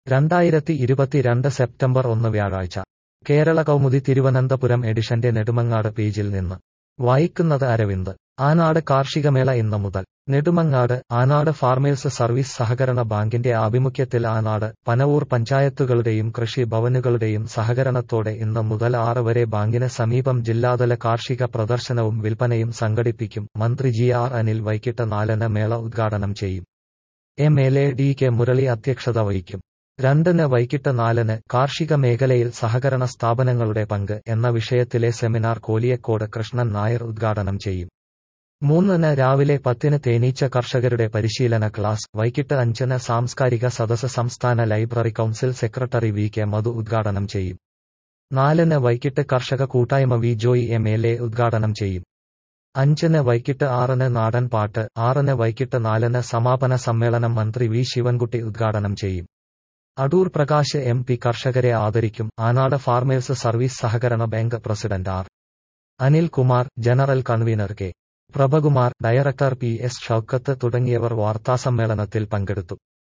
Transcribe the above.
രണ്ടായിരത്തി ഇരുപത്തിരണ്ട് സെപ്റ്റംബർ ഒന്ന് വ്യാഴാഴ്ച കേരള കൗമുദി തിരുവനന്തപുരം എഡിഷന്റെ നെടുമങ്ങാട് പേജിൽ നിന്ന് വായിക്കുന്നത് അരവിന്ദ് ആനാട് കാർഷികമേള ഇന്ന് മുതൽ നെടുമങ്ങാട് ആനാട് ഫാർമേഴ്സ് സർവീസ് സഹകരണ ബാങ്കിന്റെ ആഭിമുഖ്യത്തിൽ ആനാട് പനവൂർ പഞ്ചായത്തുകളുടെയും കൃഷി ഭവനുകളുടെയും സഹകരണത്തോടെ ഇന്ന് മുതൽ ആറ് വരെ ബാങ്കിന് സമീപം ജില്ലാതല കാർഷിക പ്രദർശനവും വിൽപ്പനയും സംഘടിപ്പിക്കും മന്ത്രി ജി ആർ അനിൽ വൈകിട്ട് നാലിന് മേള ഉദ്ഘാടനം ചെയ്യും M L A D K Murali അധ്യക്ഷത വഹിക്കും രണ്ടിന് വൈകിട്ട് നാലിന് കാർഷിക മേഖലയിൽ സഹകരണ സ്ഥാപനങ്ങളുടെ പങ്ക് എന്ന വിഷയത്തിലെ സെമിനാർ കോലിയക്കോട് കൃഷ്ണൻ നായർ ഉദ്ഘാടനം ചെയ്യും മൂന്നിന് രാവിലെ പത്തിന് തേനീച്ച കർഷകരുടെ പരിശീലന ക്ലാസ് വൈകിട്ട് അഞ്ചിന് സാംസ്കാരിക സദസ് സംസ്ഥാന library council secretary V K Madhu ഉദ്ഘാടനം ചെയ്യും നാലിന് വൈകിട്ട് കർഷക കൂട്ടായ്മ V Joy M L A ഉദ്ഘാടനം ചെയ്യും അഞ്ചിന് വൈകിട്ട് ആറിന് നാടൻ പാട്ട് ആറിന് വൈകിട്ട് നാലിന് സമാപന സമ്മേളനം മന്ത്രി വി ശിവൻകുട്ടി ഉദ്ഘാടനം ചെയ്യും അടൂർ പ്രകാശ് എം പി കർഷകരെ ആദരിക്കും ആനാട് ഫാർമേഴ്സ് സർവീസ് സഹകരണ bank president R Anil Kumar general convener K Prabhakumar director P S Shoukath തുടങ്ങിയവർ വാർത്താസമ്മേളനത്തിൽ പങ്കെടുത്തു